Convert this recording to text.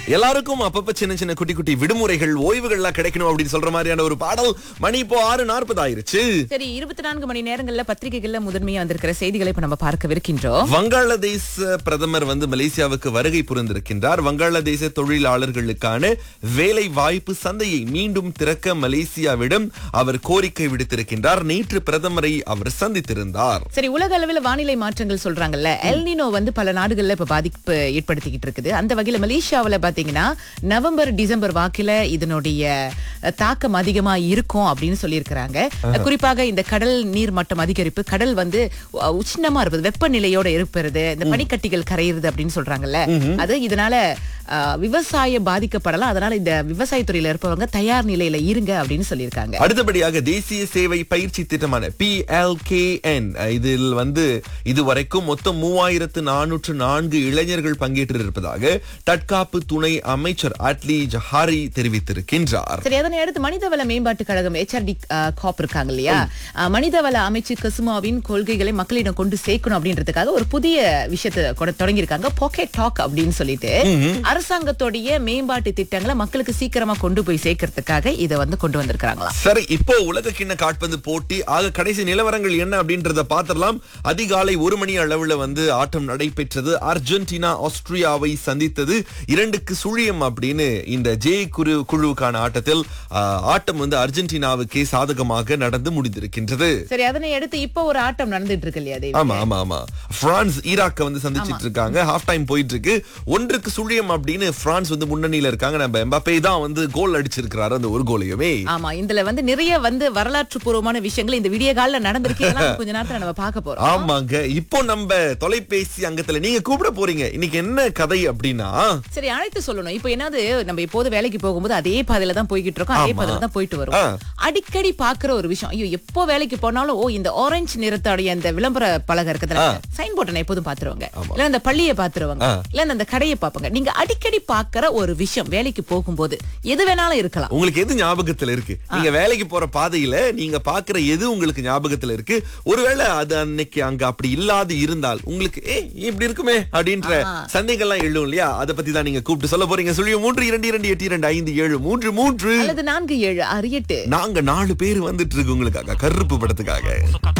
எல்லாருக்கும் அப்பப்ப சின்ன சின்ன குட்டி குட்டி விடுமுறைகள் ஓய்வுகள்லாம் கிடைக்கணும் அப்படின்னு சொல்ற மாதிரியான ஒரு பாடல் மணி இப்போ ஆறு நாற்பது ஆயிருச்சு சரி இருபத்தி நான்கு மணி நேரங்கள்ல பத்திரிகைகள்ல முதன்மையா வந்திருக்கிற செய்திகளை இப்ப நம்ம பார்க்கவிருக்கின்றோம் வங்காளதேச பிரதமர் வந்து மலேசியாவுக்கு வருகை புரிந்திருக்கின்றார் வங்காளதேச தொழிலாளர்களுக்கான வேலை வாய்ப்பு சந்தையை மீண்டும் திறக்க மலேசியாவிடம் அவர் கோரிக்கை விடுத்திருக்கின்றார் நேற்று பிரதமரை அவர் சந்தித்திருந்தார் சரி உலக அளவில் வானிலை மாற்றங்கள் சொல்றாங்கல்ல எல்னினோ வந்து பல நாடுகள்ல இப்ப பாதிப்பு ஏற்படுத்திக்கிட்டு இருக்குது அந்த வகையில மலேசியாவுல பாத்தீங்கன்னா நவம்பர் டிசம்பர் வாக்கில இதனுடைய அஹ், தாக்கம் அதிகமா இருக்கும் அப்படின்னு சொல்லியிருக்கிறாங்க குறிப்பாக இந்த கடல் நீர் மட்டம் அதிகரிப்பு கடல் வந்து அஹ், உஷ்ணமா இருப்பது வெப்பநிலையோட இருப்பது இந்த பனிக்கட்டிகள் கரையிறது அப்படின்னு சொல்றாங்கல்ல அது இதனால அஹ், விவசாயம் பாதிக்கப்படலாம் அதனால இந்த விவசாயத்துறையில இருப்பவங்க தயார் நிலையில இருங்க அப்படின்னு சொல்லியிருக்காங்க அடுத்தபடியாக தேசிய சேவை பயிற்சி திட்டமான பி இதில் வந்து இதுவரைக்கும் மொத்தம் மூவாயிரத்து நானூற்று நான்கு இளைஞர்கள் பங்கேற்றிருப்பதாக தற்காப்பு துணை அமைச்சர் அட்லி ஜஹாரி தெரிவித்திருக்கின்றார் சரி அதனை அடுத்து மனிதவள மேம்பாட்டு கழகம் ஹெச்ஆர்டி காப் இருக்காங்க இல்லையா அஹ், மனிதவள அமைச்சு கசுமாவின் கொள்கைகளை மக்களிடம் கொண்டு சேர்க்கணும் அப்படின்றதுக்காக ஒரு புதிய விஷயத்தை கொட- தொடங்கியிருக்காங்க பாக்கெட் டாக் அப்படின்னு சொல்லிட்டு அரசாங்கத்தோடைய மேம்பாட்டு திட்டங்களை மக்களுக்கு சீக்கிரமா கொண்டு போய் சேர்க்கறதுக்காக இதை வந்து கொண்டு வந்திருக்காங்களாம் சரி இப்போ உலக கிண்ண காட்பந்து போட்டி ஆக கடைசி நிலவரங்கள் என்ன அப்படின்றத பாத்திரலாம் அதிகாலை ஒரு மணி அளவுல வந்து ஆட்டம் நடைபெற்றது அர்ஜென்டினா ஆஸ்திரியாவை சந்தித்தது இரண்டுக்கு சுழியம் அப்படின்னு இந்த ஜே குரு குழுவுக்கான ஆட்டத்தில் ஆ, ஆட்டம் வந்து அர்ஜென்டினாவுக்கே சாதகமாக நடந்து முடிந்திருக்கின்றது சரி அதனை அடுத்து இப்போ ஒரு ஆட்டம் நடந்துட்டு இருக்கு இல்லையா தேவி? ஆமா ஆமா ஆமா பிரான்ஸ் ஈராக்க வந்து சந்திச்சிட்டு இருக்காங்க ஹாஃப் டைம் போயிட்டு இருக்கு ஒன்றுக்கு சுழியம் அப்படின்னு பிரான்ஸ் வந்து முன்னணியில இருக்காங்க நம்ம எம்பாப்பே தான் வந்து கோல் அடிச்சிருக்கிறாரு அந்த ஒரு கோலையுமே ஆமா இதுல வந்து நிறைய வந்து வரலாற்று பூர்வமான விஷயங்கள் இந்த விடிய காலில் நடந்திருக்கு இதெல்லாம் கொஞ்ச நேரத்துல நம்ம பார்க்க போறோம் ஆமாங்க இப்போ நம்ம தொலைபேசி அங்கத்துல நீங்க கூப்பிட போறீங்க இன்னைக்கு என்ன கதை அப்படின்னா சரி அழைத்து சொல்லணும் இப்போ என்னது நம்ம எப்போது வேலைக்கு போகும்போது அதே பாதையில தான் போய்கிட்டு இருக்கோம் அதே ஆமா. பாதையில தான் போயிட்டு ஆ. வரும் அடிக்கடி பாக்குற ஒரு விஷயம் ஐயோ எப்போ வேலைக்கு போனாலும் ஓ இந்த ஆரஞ்சு நிறத்தோடைய இந்த விளம்பர பலகை இருக்குதுல சைன் போர்ட்டை நான் எப்போதும் பாத்துருவாங்க இல்ல இந்த பள்ளியை பாத்துருவாங்க இல்ல அந்த கடையை பாப்பாங்க நீங்க அடிக்கடி பாக்குற ஒரு விஷயம் வேலைக்கு போகும்போது எது வேணாலும் இருக்கலாம் உங்களுக்கு எது ஞாபகத்துல இருக்கு நீங்க வேலைக்கு போற பாதையில நீங்க பாக்குற எது உங்களுக்கு ஞாபகத்துல இருக்கு ஒருவேளை அது அன்னைக்கு அங்க அப்படி இல்லாது இருந்தால் உங்களுக்கு ஏ இப்படி இருக்குமே அப்படின்ற சந்தேகம்லாம் எழும் இல்லையா அதை பத்தி தான் நீங்க கூப்பிட்டு சொல்ல போறீங்க சொல்லி மூன்று இரண்டு இரண்டு எட்டு இரண்டு ஐந்து ஏழு மூன்று மூன்று அல்லது நான்கு ஏழு ஆறு எட்டு நாங்க நாலு பேர் வந்துட்டு இருக்கு உங்களுக்காக கருப்பு படத்துக்காக